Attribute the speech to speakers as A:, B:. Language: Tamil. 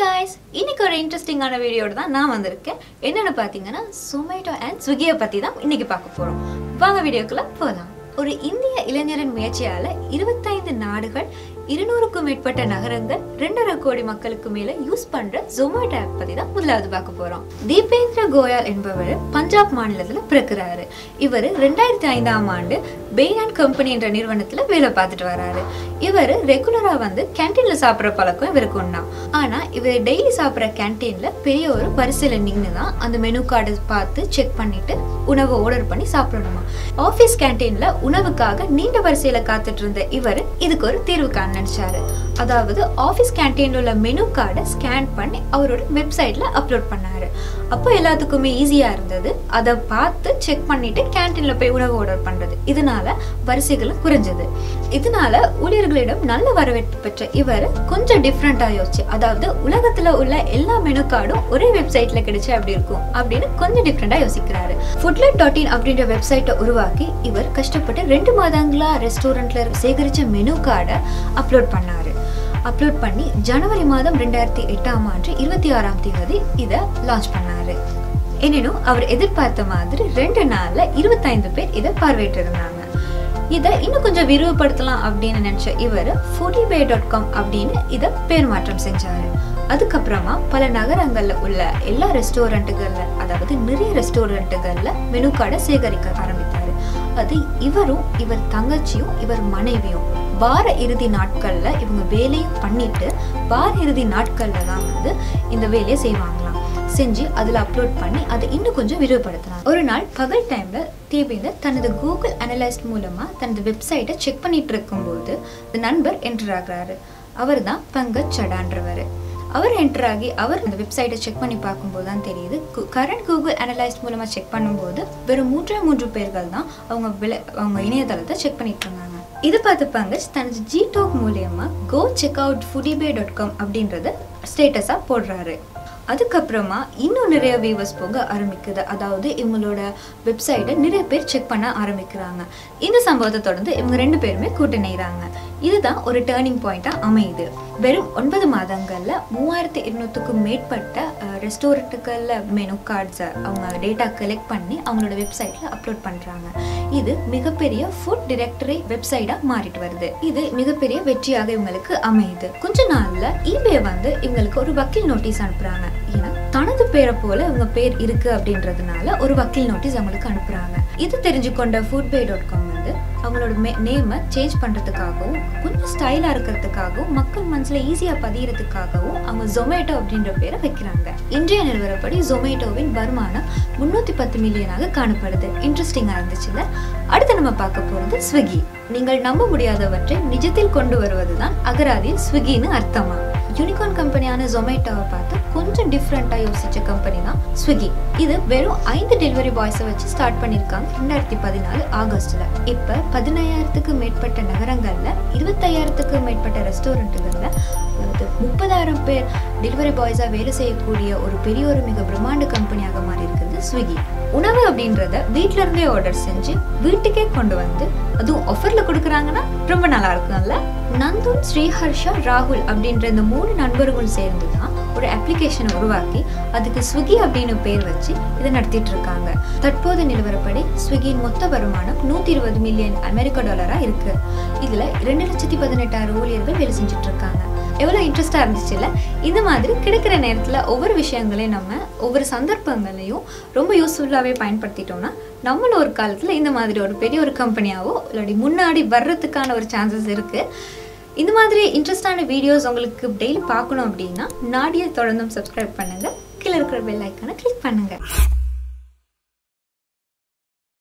A: காய்ஸ் இன்னைக்கு ஒரு இன்ட்ரெஸ்டிங்கான வீடியோட தான் நான் வந்திருக்கேன் என்னென்னு பார்த்தீங்கன்னா சொமேட்டோ அண்ட் ஸ்விக்கியை பற்றி தான் இன்னைக்கு பார்க்க போகிறோம் வாங்க வீடியோக்குள்ள போகலாம் ஒரு இந்திய இளைஞரின் முயற்சியால இருபத்தைந்து நாடுகள் இருநூறுக்கும் மேற்பட்ட நகரங்கள் ரெண்டரை கோடி மக்களுக்கு மேல யூஸ் பண்ற ஜொமேட்டோ ஆப் பத்தி தான் முதலாவது பார்க்க போறோம் தீபேந்திர கோயல் என்பவர் பஞ்சாப் மாநிலத்துல பிறக்கிறாரு இவர் ரெண்டாயிரத்தி ஐந்தாம் ஆண்டு பெயின் அண்ட் கம்பெனி என்ற நிறுவனத்துல வேலை பார்த்துட்டு வராரு இவர் ரெகுலரா வந்து கேன்டீன்ல சாப்பிட்ற பழக்கம் இவருக்கு உண்டா ஆனா இவர் டெய்லி சாப்பிட்ற கேன்டீன்ல பெரிய ஒரு பரிசீல நின்று தான் அந்த மெனு கார்டு பார்த்து செக் பண்ணிட்டு உணவை ஆர்டர் பண்ணி சாப்பிடணுமா ஆஃபீஸ் கேன்டீன்ல உணவுக்காக நீண்ட வரிசையில காத்துட்டு இருந்த இவர் இதுக்கு ஒரு தீர்வு காண நினைச்சாரு அதாவது ஆஃபீஸ் கேன்டீன்ல உள்ள மெனு கார்டை ஸ்கேன் பண்ணி அவரோட வெப்சைட்ல அப்லோட் பண்ணாரு அப்போ எல்லாத்துக்குமே ஈஸியா இருந்தது அதை பார்த்து செக் பண்ணிட்டு கேன்டீன்ல போய் உணவு ஆர்டர் பண்றது இதனால வரிசைகளும் குறைஞ்சது இதனால ஊழியர்களிடம் நல்ல வரவேற்பு பெற்ற இவர் கொஞ்சம் டிஃப்ரெண்டா யோசிச்சு அதாவது உலகத்துல உள்ள எல்லா மெனு கார்டும் ஒரே வெப்சைட்ல கிடைச்சா அப்படி இருக்கும் அப்படின்னு கொஞ்சம் டிஃப்ரெண்டா யோசிக்கிறாரு ஃபுட்லெட் டாட் இன் அப்படின்ற வெப்சைட்டை உருவாக்கி இவர் கஷ்டப்பட்டு ரெண்டு மாதங்களா ரெஸ்டாரண்ட்ல சேகரிச்ச மெனு கார்டை அப்லோட் பண்ணாரு அப்லோட் பண்ணி ஜனவரி மாதம் ரெண்டாயிரத்தி எட்டாம் ஆண்டு இருபத்தி ஆறாம் தேதி இதை லான்ச் பண்ணாரு எனினும் அவர் எதிர்பார்த்த மாதிரி ரெண்டு நாள்ல இருபத்தைந்து பேர் இதை பார்வையிட்டிருந்தாங்க இதை இன்னும் கொஞ்சம் விரிவுபடுத்தலாம் அப்படின்னு நினைச்ச இவர் ஃபுடிபே டாட் காம் அப்படின்னு இதை பேர் மாற்றம் செஞ்சாரு அதுக்கப்புறமா பல நகரங்கள்ல உள்ள எல்லா ரெஸ்டாரண்ட்டுகள்ல அதாவது நிறைய ரெஸ்டாரண்ட்டுகள்ல மெனு கார்டை சேகரிக்க ஆரம்பித்தாரு அது இவரும் இவர் தங்கச்சியும் இவர் மனைவியும் வார இறுதி நாட்கள்ல இவங்க வேலையும் பண்ணிட்டு வார இறுதி நாட்கள்ல தான் வந்து இந்த வேலையை செய்வாங்களாம் செஞ்சு அதில் அப்லோட் பண்ணி அதை இன்னும் கொஞ்சம் விரிவுபடுத்தினாங்க ஒரு நாள் பகல் டைம்ல தேவேந்தர் தனது கூகுள் அனலைஸ்ட் மூலமா தனது வெப்சைட்டை செக் பண்ணிட்டு இருக்கும்போது இந்த நண்பர் என்டர் ஆகுறாரு அவர் தான் பங்கஜ் சடான்றவர் அவர் என்டர் ஆகி அவர் அந்த வெப்சைட்டை செக் பண்ணி பார்க்கும்போது தான் தெரியுது கரண்ட் கூகுள் அனலைஸ்ட் மூலமாக செக் பண்ணும்போது வெறும் மூன்றே மூன்று பேர்கள் தான் அவங்க விலை அவங்க இணையதளத்தை செக் பண்ணிட்டு இருந்தாங்க இது பார்த்து பங்கஜ் தனது ஜி டாக் மூலியமா go check out Foodiebay dot com அப்படின்றத ஸ்டேட்டஸாக போடுறாரு அதுக்கப்புறமா இன்னும் நிறைய வியூவர்ஸ் போக ஆரம்பிக்குது அதாவது இவங்களோட வெப்சைட்டை நிறைய பேர் செக் பண்ண ஆரம்பிக்கிறாங்க இந்த சம்பவத்தை தொடர்ந்து இவங்க ரெண்டு பேருமே கூட்டணிறாங்க இதுதான் ஒரு டேர்னிங் பாயிண்டாக அமையுது வெறும் ஒன்பது மாதங்களில் மூவாயிரத்தி இருநூற்றுக்கும் மேற்பட்ட ரெஸ்டாரண்ட்டுகளில் மெனு கார்ட்ஸை அவங்க டேட்டா கலெக்ட் பண்ணி அவங்களோட வெப்சைட்டில் அப்லோட் பண்ணுறாங்க இது மிகப்பெரிய ஃபுட் டிரெக்டரி வெப்சைட்டாக மாறிட்டு வருது இது மிகப்பெரிய வெற்றியாக இவங்களுக்கு அமையுது கொஞ்ச நாளில் இபே வந்து இவங்களுக்கு ஒரு வக்கீல் நோட்டீஸ் அனுப்புகிறாங்க ஏன்னா தனது பேரை போல இவங்க பேர் இருக்கு அப்படின்றதுனால ஒரு வக்கீல் நோட்டீஸ் அவங்களுக்கு அனுப்புறாங்க இது தெரிஞ்சுக்கொண்ட ஃபுட்பே டாட் காம் வந்து அவங்களோட நேமை சேஞ்ச் பண்ணுறதுக்காகவும் கொஞ்சம் ஸ்டைலாக இருக்கிறதுக்காகவும் மக்கள் மனசில் ஈஸியாக பதியறதுக்காகவும் அவங்க ஜொமேட்டோ அப்படின்ற பேரை வைக்கிறாங்க இன்றைய நிலவரப்படி ஜொமேட்டோவின் வருமானம் முந்நூற்றி பத்து மில்லியனாக காணப்படுது இன்ட்ரெஸ்டிங்காக இருந்துச்சுல்ல அடுத்து நம்ம பார்க்க போகிறது ஸ்விக்கி நீங்கள் நம்ப முடியாதவற்றை நிஜத்தில் கொண்டு வருவதுதான் அகராதியில் ஸ்விக்கின்னு அர்த்தமா யூனிகார்ன் கம்பெனியான ஜொமேட்டோவை பார்த்து கொஞ்சம் டிஃப்ரெண்ட்டாக யோசிச்ச கம்பெனி தான் ஸ்விக்கி இது வெறும் ஐந்து டெலிவரி பாய்ஸை வச்சு ஸ்டார்ட் பண்ணியிருக்காங்க ரெண்டாயிரத்தி பதினாலு ஆகஸ்டில் இப்போ பதினையாயிரத்துக்கு மேற்பட்ட நகரங்களில் இருபத்தையாயிரத்துக்கு மேற்பட்ட ரெஸ்டாரண்ட்டுகளில் அதாவது முப்பதாயிரம் பேர் டெலிவரி பாய்ஸாக வேலை செய்யக்கூடிய ஒரு பெரிய ஒரு மிக பிரம்மாண்ட கம்பெனியாக மாறி இருக்குது ஸ்விக்கி உணவு அப்படின்றத வீட்டில இருந்தே ஆர்டர் செஞ்சு வீட்டுக்கே கொண்டு வந்து அதுவும் ஆஃபரில் கொடுக்குறாங்கன்னா ரொம்ப நல்லா இருக்கும்ல நந்துன் ஸ்ரீஹர்ஷா ராகுல் அப்படின்ற இந்த மூணு நண்பர்கள் சேர்ந்து தான் ஒரு அப்ளிகேஷனை உருவாக்கி அதுக்கு ஸ்விக்கி அப்படின்னு பேர் வச்சு இதை நடத்திட்டு இருக்காங்க தற்போது நிலவரப்படி ஸ்விக்கியின் மொத்த வருமானம் நூற்றி இருபது மில்லியன் அமெரிக்க டாலராக இருக்கு இதில் ரெண்டு லட்சத்தி பதினெட்டாயிரம் ஊழியர்கள் வேலை செஞ்சுட்டு இருக்காங்க எவ்வளோ இன்ட்ரெஸ்டாக இருந்துச்சுல்ல இந்த மாதிரி கிடைக்கிற நேரத்தில் ஒவ்வொரு விஷயங்களையும் நம்ம ஒவ்வொரு சந்தர்ப்பங்களையும் ரொம்ப யூஸ்ஃபுல்லாகவே பயன்படுத்திட்டோம்னா நம்மளும் ஒரு காலத்தில் இந்த மாதிரி ஒரு பெரிய ஒரு கம்பெனியாவோ இல்லாட்டி முன்னாடி வர்றதுக்கான ஒரு சான்சஸ் இருக்குது இந்த மாதிரி இன்ட்ரெஸ்டான வீடியோஸ் உங்களுக்கு டெய்லி பார்க்கணும் அப்படின்னா நாடியை தொடர்ந்தும் சப்ஸ்கிரைப் பண்ணுங்கள் கீழே இருக்கிற பெல் ஐக்கானை கிளிக் பண்ணுங்கள்